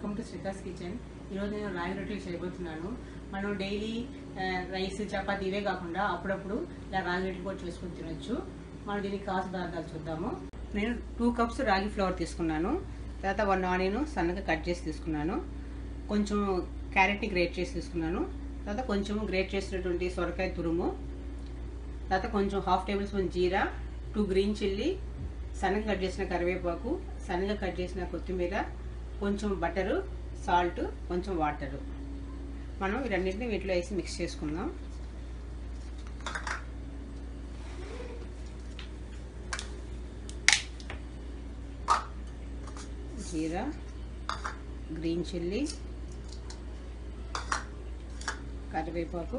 welcome to శ్రీకాస్ kitchen ఈరోజు నేను రాగి రొట్టెలు చేయబోతున్నాను మనం డైలీ రైస్ చపాతీ ఇవే కాకుండా అప్పుడప్పుడు ఇలా రాగి రొట్టెలు కూడా చేసుకొని తినొచ్చు మనం దీనికి కావాల్సిన పదార్థాలు చూద్దాము నేను టూ కప్స్ రాగి ఫ్లవర్ తీసుకున్నాను తర్వాత వన్ ఆనియన్ సన్నగా కట్ చేసి తీసుకున్నాను కొంచెం క్యారెట్ని గ్రేట్ చేసి తీసుకున్నాను తర్వాత కొంచెం గ్రేట్ చేసినటువంటి సొరకాయ తురుము తర్వాత కొంచెం హాఫ్ టేబుల్ స్పూన్ జీరా టూ గ్రీన్ చిల్లీ సన్నగా కట్ చేసిన కరివేపాకు సన్నగా కట్ చేసిన కొత్తిమీర కొంచెం బటరు సాల్ట్ కొంచెం వాటరు మనం ఈ రెండింటిని వీటిలో వేసి మిక్స్ చేసుకుందాం జీరా గ్రీన్ చిల్లీ కరివేపాకు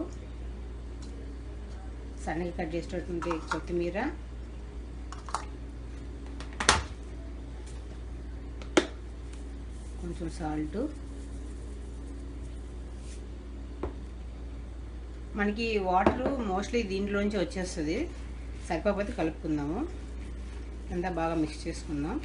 సన్నగా కట్ చేసినటువంటి కొత్తిమీర కొంచెం సాల్ట్ మనకి వాటర్ మోస్ట్లీ దీంట్లోంచి వచ్చేస్తుంది సరిపోతే కలుపుకుందాము అంతా బాగా మిక్స్ చేసుకుందాం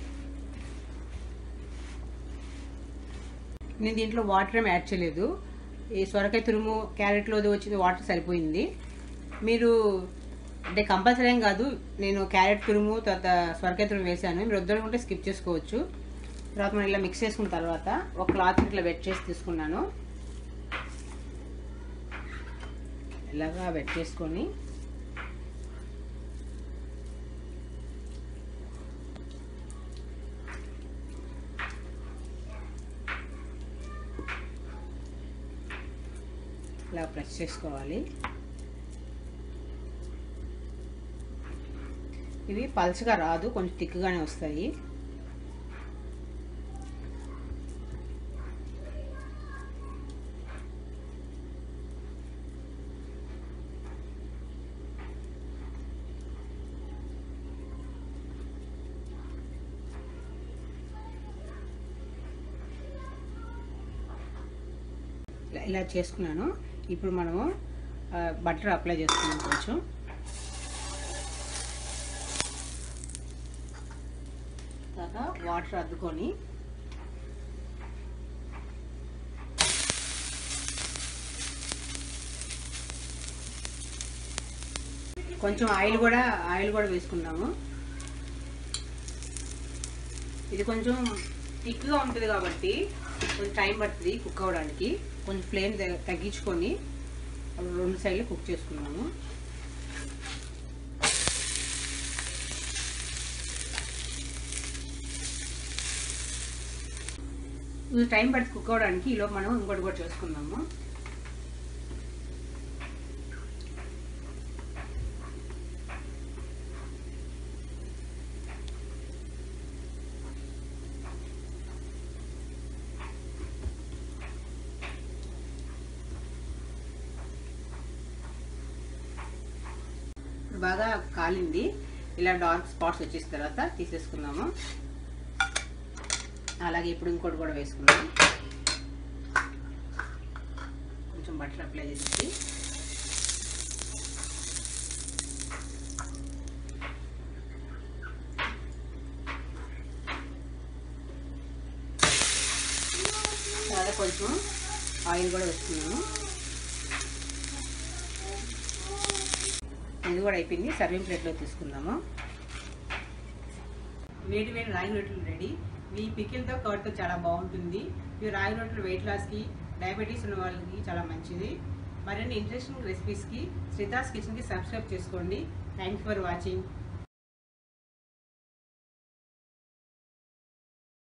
నేను దీంట్లో వాటర్ ఏమి యాడ్ చేయలేదు ఈ సొరకాయ తురుము క్యారెట్లో వచ్చింది వాటర్ సరిపోయింది మీరు అంటే కంపల్సరీ ఏం కాదు నేను క్యారెట్ తురుము తర్వాత సొరకాయ తురుము వేసాను మీరు వద్దనుకుంటే స్కిప్ చేసుకోవచ్చు తర్వాత మనం ఇలా మిక్స్ చేసుకున్న తర్వాత ఒక క్లాత్ ఇట్లా వెట్ చేసి తీసుకున్నాను ఇలాగా వెట్ చేసుకొని ఇలా ప్రెస్ చేసుకోవాలి ఇవి పల్చగా రాదు కొంచెం థిక్గానే వస్తాయి ఇలా చేసుకున్నాను ఇప్పుడు మనము బటర్ అప్లై చేసుకున్నాం కొంచెం తర్వాత వాటర్ అద్దుకొని కొంచెం ఆయిల్ కూడా ఆయిల్ కూడా వేసుకున్నాము ఇది కొంచెం థిక్గా ఉంటుంది కాబట్టి కొంచెం టైం పడుతుంది కుక్ అవ్వడానికి కొంచెం ఫ్లేమ్ తగ్గించుకొని రెండు సైడ్లు కుక్ చేసుకున్నాము ఇది టైం పడుతుంది కుక్ అవ్వడానికి ఈలోపు మనం ఇంకోటి కూడా చేసుకుందాము బాగా కాలింది ఇలా డార్క్ స్పాట్స్ వచ్చేసిన తర్వాత తీసేసుకుందాము అలాగే ఇప్పుడు ఇంకోటి కూడా వేసుకుందాం కొంచెం బటర్ అప్లై చేసి తర్వాత కొంచెం ఆయిల్ కూడా వేసుకున్నాము ఇది కూడా అయిపోయింది సర్వింగ్ ప్లేట్లో తీసుకుందాము వేడి వేడి రాగి రొట్టెలు రెడీ ఈ పికిల్తో కర్డ్తో చాలా బాగుంటుంది ఈ రాగి రొట్టెలు వెయిట్ లాస్కి డయాబెటీస్ ఉన్న వాళ్ళకి చాలా మంచిది మరిన్ని ఇంట్రెస్టింగ్ రెసిపీస్కి శ్రీదాస్ కిచెన్కి సబ్స్క్రైబ్ చేసుకోండి థ్యాంక్ ఫర్ వాచింగ్